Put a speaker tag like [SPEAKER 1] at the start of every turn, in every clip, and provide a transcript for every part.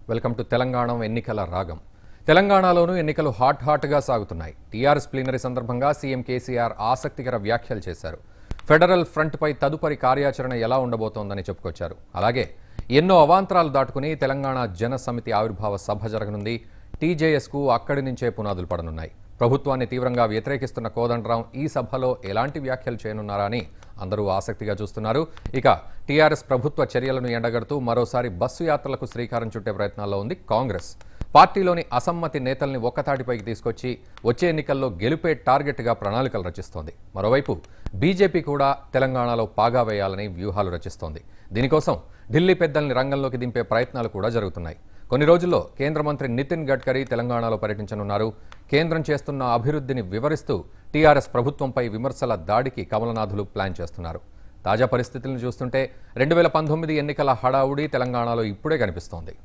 [SPEAKER 1] welcome to Telangana ఎన్నికల రాగం తెలంగాణలోనూ ఎన్నికలు హాట్ హాట్గా సాగుతున్నాయి టీఆర్ఎస్ ప్లీనరీ సందర్భంగా సీఎం కేసీఆర్ ఆసక్తికర వ్యాఖ్యలు చేశారు ఫెడరల్ ఫ్రంట్పై తదుపరి కార్యాచరణ ఎలా ఉండబోతోందని చెప్పుకొచ్చారు అలాగే ఎన్నో అవాంతరాలు దాటుకుని తెలంగాణ జన సమితి ఆవిర్భావ సభ జరగనుంది టీజేఎస్కు అక్కడి నుంచే పునాదులు పడనున్నాయి ప్రభుత్వాన్ని తీవ్రంగా వ్యతిరేకిస్తున్న కోదండరాం ఈ సభలో ఎలాంటి వ్యాఖ్యలు చేయనున్నారా అని అందరూ ఆసక్తిగా చూస్తున్నారు ఇక టీఆర్ఎస్ ప్రభుత్వ చర్యలను ఎండగడుతూ మరోసారి బస్సు యాత్రలకు శ్రీకారం చుట్టే ప్రయత్నాల్లో ఉంది కాంగ్రెస్ పార్టీలోని అసమ్మతి నేతల్ని ఒక్కతాటిపైకి తీసుకొచ్చి వచ్చే ఎన్నికల్లో గెలుపే టార్గెట్గా ప్రణాళికలు రచిస్తోంది మరోవైపు బీజేపీ కూడా తెలంగాణలో పాగా వేయాలని వ్యూహాలు రచిస్తోంది దీనికోసం ఢిల్లీ పెద్దల్ని రంగంలోకి దింపే ప్రయత్నాలు కూడా జరుగుతున్నాయి కొన్ని రోజుల్లో కేంద్ర మంత్రి నితిన్ గడ్కరీ తెలంగాణలో పర్యటించనున్నారు కేంద్రం చేస్తున్న అభివృద్ధిని వివరిస్తూ టీఆర్ఎస్ ప్రభుత్వంపై విమర్శల దాడికి కమలనాథులు ప్లాన్ చేస్తున్నారు తాజా పరిస్థితులను చూస్తుంటే రెండు వేల పంతొమ్మిది ఎన్నికల హడావుడి తెలంగాణలో ఇప్పుడే కనిపిస్తోంది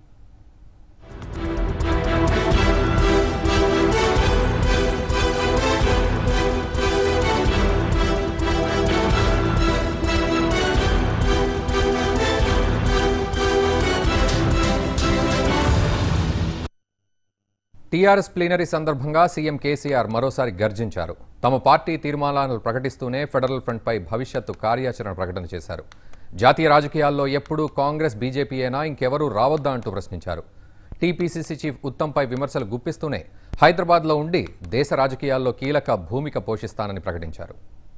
[SPEAKER 1] టీఆర్ఎస్ ప్లీనరీ సందర్భంగా సీఎం కేసీఆర్ మరోసారి గర్జించారు తమ పార్టీ తీర్మానాలను ప్రకటిస్తూనే ఫెడరల్ ఫ్రంట్పై భవిష్యత్తు కార్యాచరణ ప్రకటన చేశారు జాతీయ రాజకీయాల్లో ఎప్పుడూ కాంగ్రెస్ బీజేపీయేనా ఇంకెవరూ రావద్దా అంటూ ప్రశ్నించారు టీపీసీసీ చీఫ్ ఉత్తమ్పై విమర్శలు గుప్పిస్తూనే హైదరాబాద్లో ఉండి దేశ రాజకీయాల్లో కీలక భూమిక పోషిస్తానని ప్రకటించారు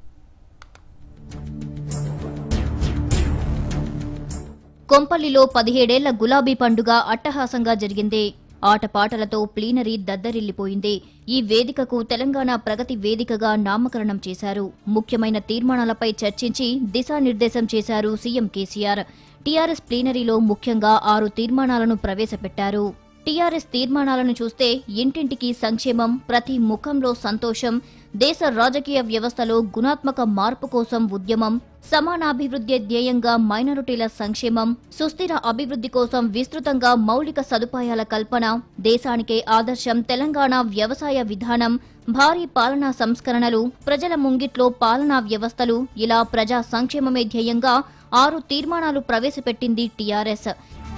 [SPEAKER 2] కొంపల్లిలో పదిహేడేళ్ల గులాబీ పండుగ అట్టహాసంగా జరిగింది ఆటపాటలతో ప్లీనరీ దద్దరిల్లిపోయింది ఈ వేదికకు తెలంగాణ ప్రగతి వేదికగా నామకరణం చేశారు ముఖ్యమైన తీర్మానాలపై చర్చించి దిశానిర్దేశం చేశారు సీఎం కేసీఆర్ టీఆర్ఎస్ ప్లీనరీలో ముఖ్యంగా ఆరు తీర్మానాలను ప్రవేశపెట్టారు టీఆర్ఎస్ తీర్మానాలను చూస్తే ఇంటింటికి సంక్షేమం ప్రతి ముఖంలో సంతోషం దేశ రాజకీయ వ్యవస్థలో గుణాత్మక మార్పు కోసం ఉద్యమం సమానాభివృద్ధి ధ్యేయంగా మైనారిటీల సంక్షేమం సుస్థిర అభివృద్ధి కోసం విస్తృతంగా మౌలిక సదుపాయాల కల్పన దేశానికే ఆదర్శం తెలంగాణ వ్యవసాయ విధానం భారీ పాలనా సంస్కరణలు ప్రజల ముంగిట్లో పాలనా వ్యవస్థలు ఇలా ప్రజా సంక్షేమమే ధ్యేయంగా ఆరు తీర్మానాలు ప్రవేశపెట్టింది టీఆర్ఎస్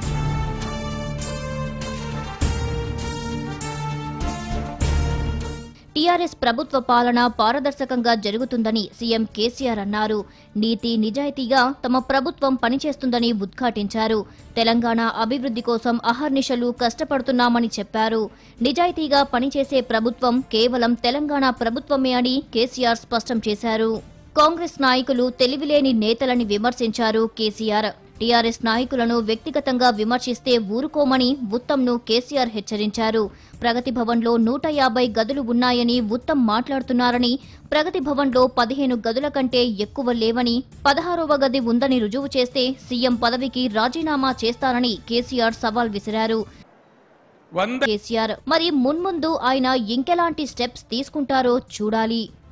[SPEAKER 2] టీఆర్ఎస్ ప్రభుత్వ పాలన పారదర్శకంగా జరుగుతుందని సీఎం కేసీఆర్ అన్నారు నీతి నిజాయితీగా తమ ప్రభుత్వం పనిచేస్తుందని ఉద్ఘాటించారు తెలంగాణ అభివృద్ధి కోసం అహర్నిశలు కష్టపడుతున్నామని చెప్పారు నిజాయితీగా పనిచేసే ప్రభుత్వం కేవలం తెలంగాణ ప్రభుత్వమే అని కేసీఆర్ స్పష్టం చేశారు కాంగ్రెస్ నాయకులు తెలివిలేని నేతలని విమర్శించారు కేసీఆర్ టీఆర్ఎస్ నాయకులను వ్యక్తిగతంగా విమర్శిస్తే ఊరుకోమని ఉత్తమ్ను కేసీఆర్ హెచ్చరించారు ప్రగతి భవన్లో నూట యాభై గదులు ఉన్నాయని ఉత్తమ్ మాట్లాడుతున్నారని ప్రగతి భవన్లో పదిహేను గదుల కంటే ఎక్కువ లేవని పదహారవ గది ఉందని రుజువు చేస్తే సీఎం పదవికి రాజీనామా చేస్తారని కేసీఆర్ సవాల్ విసిరారు
[SPEAKER 3] వంద
[SPEAKER 2] కేసీఆర్ మరి మున్ముందు ఆయన ఇంకెలాంటి స్టెప్స్ తీసుకుంటారో చూడాలి